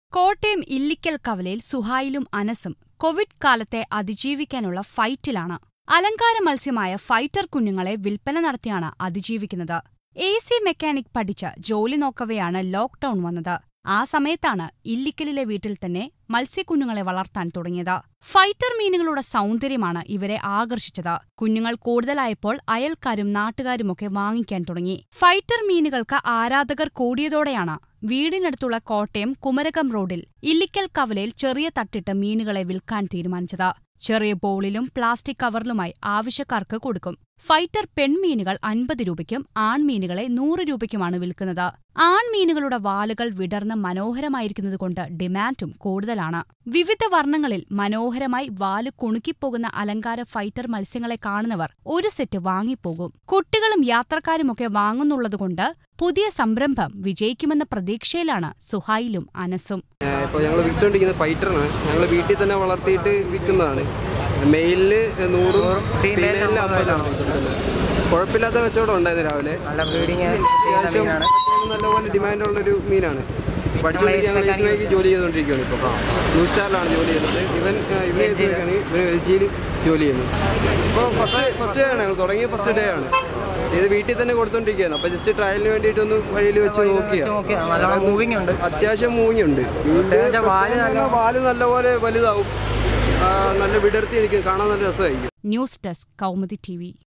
കോട്ടയം ഇല്ലിക്കൽ കവലയിൽ സുഹായിലും അനസും കോവിഡ് കാലത്തെ അതിജീവിക്കാനുള്ള ഫൈറ്റിലാണ് അലങ്കാര മത്സ്യമായ ഫൈറ്റർ കുഞ്ഞുങ്ങളെ വിൽപ്പന നടത്തിയാണ് അതിജീവിക്കുന്നത് എ സി മെക്കാനിക് പഠിച്ച് ജോലി നോക്കവെയാണ് ലോക്ക്ഡൌൺ വന്നത് ആ സമയത്താണ് ഇല്ലിക്കലിലെ വീട്ടിൽ തന്നെ മത്സ്യക്കുഞ്ഞുങ്ങളെ വളർത്താൻ തുടങ്ങിയത് ഫൈറ്റർ മീനുകളുടെ സൗന്ദര്യമാണ് ഇവരെ ആകർഷിച്ചത് കുഞ്ഞുങ്ങൾ കൂടുതലായപ്പോൾ അയൽക്കാരും നാട്ടുകാരുമൊക്കെ വാങ്ങിക്കാൻ തുടങ്ങി ഫൈറ്റർ മീനുകൾക്ക് ആരാധകർ കൂടിയതോടെയാണ് വീടിനടുത്തുള്ള കോട്ടയം കുമരകം റോഡിൽ ഇല്ലിക്കൽ കവലയിൽ ചെറിയ തട്ടിട്ട് മീനുകളെ വിൽക്കാൻ തീരുമാനിച്ചത് ചെറിയ ബോളിലും പ്ലാസ്റ്റിക് കവറിലുമായി ആവശ്യക്കാർക്ക് കൊടുക്കും ഫൈറ്റർ പെൺമീനുകൾ അൻപത് രൂപയ്ക്കും ആൺമീനുകളെ നൂറ് രൂപയ്ക്കുമാണ് വിൽക്കുന്നത് ആൺമീനുകളുടെ വാലുകൾ വിടർന്ന് മനോഹരമായിരിക്കുന്നതുകൊണ്ട് ഡിമാൻഡും കൂടുതലാണ് വിവിധ വർണ്ണങ്ങളിൽ മനോഹരമായി വാല് കുണുക്കിപ്പോകുന്ന അലങ്കാര ഫൈറ്റർ മത്സ്യങ്ങളെ കാണുന്നവർ ഒരു സെറ്റ് വാങ്ങിപ്പോകും കുട്ടികളും യാത്രക്കാരുമൊക്കെ വാങ്ങുന്നുള്ളതുകൊണ്ട് പുതിയ സംരംഭം വിജയിക്കുമെന്ന പ്രതീക്ഷയിലാണ് സുഹൈലും അനസും ഇപ്പോൾ ഞങ്ങൾ വിറ്റുകൊണ്ടിരിക്കുന്ന ഫൈറ്ററാണ് ഞങ്ങൾ വീട്ടിൽ തന്നെ വളർത്തിയിട്ട് വിൽക്കുന്നതാണ് മെയിലിന് നൂറും ഫീമെയിലിന് അമ്പതാണ് വിൽക്കുന്നത്. കുഴപ്പമില്ലാത്ത കച്ചവടം ഉണ്ടായിരുന്നു രാവിലെ നല്ല ബ്രീഡിങ് അത്യാവശ്യം നല്ലപോലെ ഡിമാൻഡുള്ളൊരു മീനാണ് പഠിച്ചുകൊണ്ടിരിക്കുക ഞങ്ങൾ എസ് ബിക്ക് ജോലി ചെയ്തുകൊണ്ടിരിക്കുകയാണ് ഇപ്പോൾ ബ്ലൂ സ്റ്റാറിലാണ് ജോലി ചെയ്യുന്നത് ഇവൻ ആ, ഇവന് എസ് ബിക്കാണ് ഇവൻ എൽ ജിയിൽ ജോലി ചെയ്യുന്നു ഇപ്പോൾ ഫസ്റ്റ് ഫസ്റ്റ് ഡേ ആണ് ഞങ്ങൾ തുടങ്ങിയ ഫസ്റ്റ് ഡേ ആണ് ഇത് വീട്ടിൽ തന്നെ കൊടുത്തോണ്ടിരിക്കുകയാണ് അപ്പോൾ ജസ്റ്റ് ട്രയലിന് വേണ്ടിയിട്ടൊന്ന് വഴിയിൽ വെച്ച് നോക്കിയാണ് നോക്കിയാ നല്ലോണം മൂവിങ് ഉണ്ട് അത്യാവശ്യം മൂങ്ങിയുണ്ട് പ്രത്യേകിച്ച് വാല് നല്ല- വാല് നല്ലപോലെ വലുതാവും ആ, നല്ല വിടർത്തി നിൽക്കും കാണാൻ നല്ല രസമായിരിക്കും ന്യൂസ് ഡെസ്ക് കൗമുദി ടി